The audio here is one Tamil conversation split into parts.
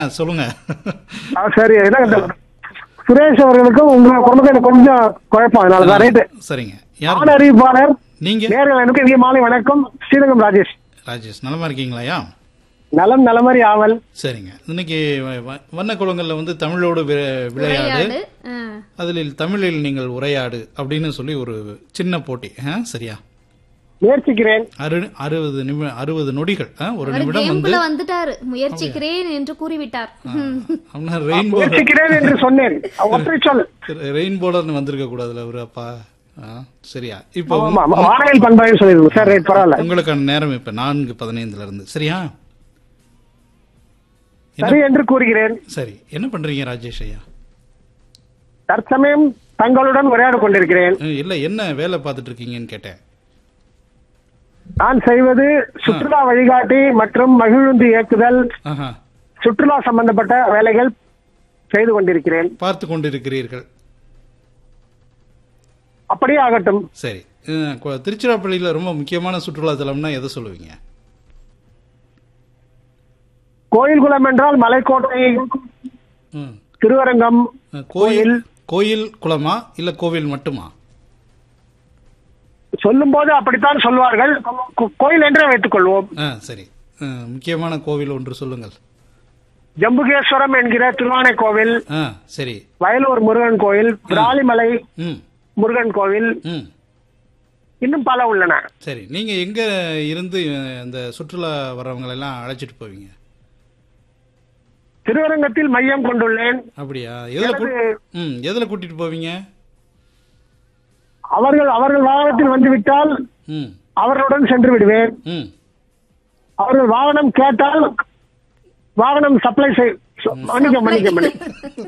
ஆ, சொல்லுங்க ஆ, சரி என்ன இந்த சுரேஷ் அவர்களுக்கும் உங்க குடும்பத்தை எனக்கு கொஞ்சம் குழப்பம் அதனால தான் ரைட்டு சரிங்க ஆண் யார் அறிவிப்பாளர் நீங்க நேரில் எனக்கு இங்கே மாலை வணக்கம் ஸ்ரீரங்கம் ராஜேஷ் ராஜேஷ் நலமா இருக்கீங்களாயா நலம் நலமறி ஆவல் சரிங்க இன்னைக்கு வ- வ- வண்ண குளங்கள்ல வந்து தமிழோடு வி- விளையாடு விளையாடு ஆ. அதில் தமிழில் நீங்கள் உரையாடு அப்படின்னு சொல்லி ஒரு சின்ன போட்டி ஆ, சரியா முயற்சிக்கிறேன் அறு அறுபது நிமி அறுபது நொடிகள் ஆ, ஒரு அவர் நிமிடம் வந்து கேம்குள்ள வந்துட்டாரு முயற்சிக்கிறேன் என்று கூறிவிட்டார் ம். அவனா ரெயின்போ முயற்சிக்கிறேன் என்று சொன்னேன் ஒற்றை சொல் ரெயின்போலர்னு வந்திருக்க கூடாதுல ஒரு அப்பா ஆ, சரியா இப்போ ஆமா ஆமா, வானவில் பண்பாயின்னு சொல்லிடுங்க சார் ரைட் பரவாயில்ல உங்களுக்கான நேரம் இப்ப நான்கு பதினைந்துல இருந்து சரியா என்ன- சரி என்று கூறுகிறேன் சரி என்ன பண்றீங்க ராஜேஷ் ஐயா தற்சமயம் தங்களுடன் உரையாடி கொண்டிருக்கிறேன் அஹ், இல்ல என்ன வேலை பார்த்துட்டு இருக்கீங்கன்னு கேட்டேன் நான் செய்வது சுற்றுலா வழிகாட்டி மற்றும் மகிழுந்து இயக்குதல் ஆஹா சுற்றுலா சம்பந்தப்பட்ட வேலைகள் செய்து கொண்டிருக்கிறேன் பார்த்து கொண்டிருக்கிறீர்கள் அப்படியே ஆகட்டும் சரி அஹ், கொ- திருச்சிராப்பள்ளியில ரொம்ப முக்கியமான சுற்றுலா தலம்னா எதை சொல்லுவீங்க கோயில் குளம் என்றால் மலைக்கோட்டை ம். திருவரங்கம் அஹ், கோயில் கோயில் குளமா இல்ல கோவில் மட்டுமா சொல்லும் போது அப்படித்தான் சொல்வார்கள் கோ- கோயில் என்றே வைத்துக் கொள்வோம் ஆ சரி அஹ், முக்கியமான கோவில் ஒன்று சொல்லுங்கள் ஜம்புகேஸ்வரம் என்கிற திருவானை கோவில் ஆ சரி வயலூர் முருகன் கோயில் விராலிமலை ம் முருகன் கோவில் ம் இன்னும் பல உள்ளன சரி நீங்க எங்க இருந்து அஹ், இந்த சுற்றுலா வர்றவங்களை எல்லாம் அழைச்சிட்டு போவீங்க திருவரங்கத்தில் மையம் கொண்டுள்ளேன் அப்படியா எதுல கூ- எனது- ம் எதுல கூட்டிட்டு போவீங்க அவர்கள் அவர்கள் வாகனத்தில் வந்துவிட்டால் ம் அவர்களுடன் சென்று விடுவேன் ம் அவர்கள் வாகனம் கேட்டால் வாகனம் சப்ளை செய் சொ- மன்னிக்க மன்னிக்க மன்னிக்க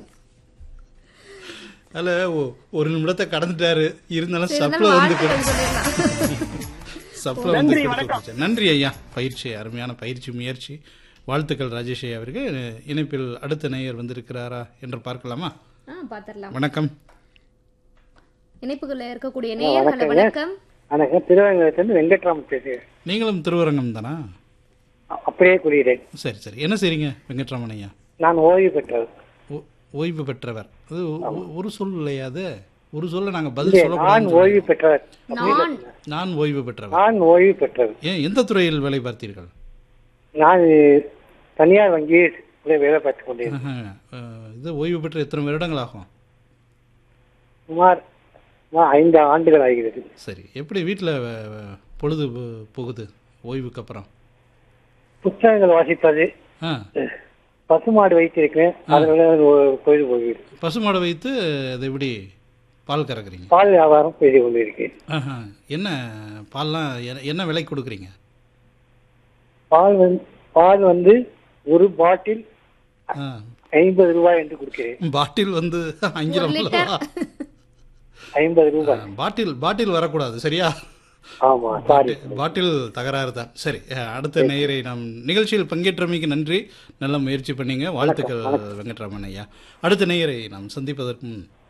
அதுல ஒ- ஒரு நிமிடத்தை கடந்துட்டாரு இருந்தாலும் சரி, சப்ளை இருந்தாலும் வந்து வாழ்த்துக்கள் சொல்லிடலாம். சப்ளை வந்து கொடுத்து வச்சு. நன்றி ஐயா பயிற்சி அருமையான பயிற்சி முயற்சி வாழ்த்துக்கள் ராஜேஷ் ஐயா அவருக்கு இணைப்பில் அடுத்த நேயர் வந்திருக்கிறாரா என்று பார்க்கலாமா ஆ, பாத்திரலாம் வணக்கம் இணைப்புக்குள்ள இருக்கக்கூடிய நேயர்களை வணக்கம் வணக்கம் திருவங்கத்திலிருந்து வெங்கட்ராமன் பேசுகிறேன் நீங்களும் திருவரங்கம் தானா அ- அப்படியே கூறுகிறேன் சரி சரி என்ன செய்றீங்க வெங்கட்ராமன் ஐயா நான் ஓய்வு பெற்றவர் ஓ- ஓய்வு பெற்றவர் அது ஒ- ஒரு சொல் இல்லையா அது ஒரு சொல்ல நாங்க பதில் இல்லை, நான் சொல்லக்கூடாது ஓய்வு பெற்றவர் நான் நான் ஓய்வு பெற்றவர் நான் ஓய்வு பெற்றவர் ஏன் எந்த துறையில் வேலை பார்த்தீர்கள் நான் தனியார் வங்கியில் உள்ள வேலை பார்த்துக் கொண்டேன் ஆஹா. அஹ், இது ஓய்வு பெற்ற எத்தனை வருடங்கள் ஆகும் சுமார் சுமார் ஐந்து ஆண்டுகள் ஆகிறது சரி எப்படி வீட்டில் பொழுது போ- போகுது ஓய்வுக்கு அப்புறம் புத்தகங்கள் வாசிப்பது ஆ பசுமாடு வைத்திருக்கிறேன் அதனால ஒரு பொழுது போகிறது பசுமாடை வைத்து அதை எப்படி பால் கறக்குறீங்க பால் வியாபாரம் செய்து கொண்டிருக்கேன் ஆஹா. என்ன பால்லாம் என்ன- என்ன விலைக்கு கொடுக்குறீங்க பால் வந்து பால் வந்து ஒரு பாட்டில் ஆ. ஐம்பது ரூபாய் என்று கொடுக்கிறேன் பாட்டில் வந்து ஆங்கிலம் லிட்டர். அல்லவா? ஐம்பது ரூபாய் பாட்டில் பாட்டில் வரக்கூடாது சரியா ஆமா சாரி பாட்டில் தகராறு தான் சரி அஹ், அடுத்த நேயரை நாம் நிகழ்ச்சியில் பங்கேற்றமைக்கு நன்றி நல்ல முயற்சி பண்ணீங்க வாழ்த்துக்கள் வெங்கட்ராமன் ஐயா அடுத்த நேயரை நாம் சந்திப்பதற்கு முன்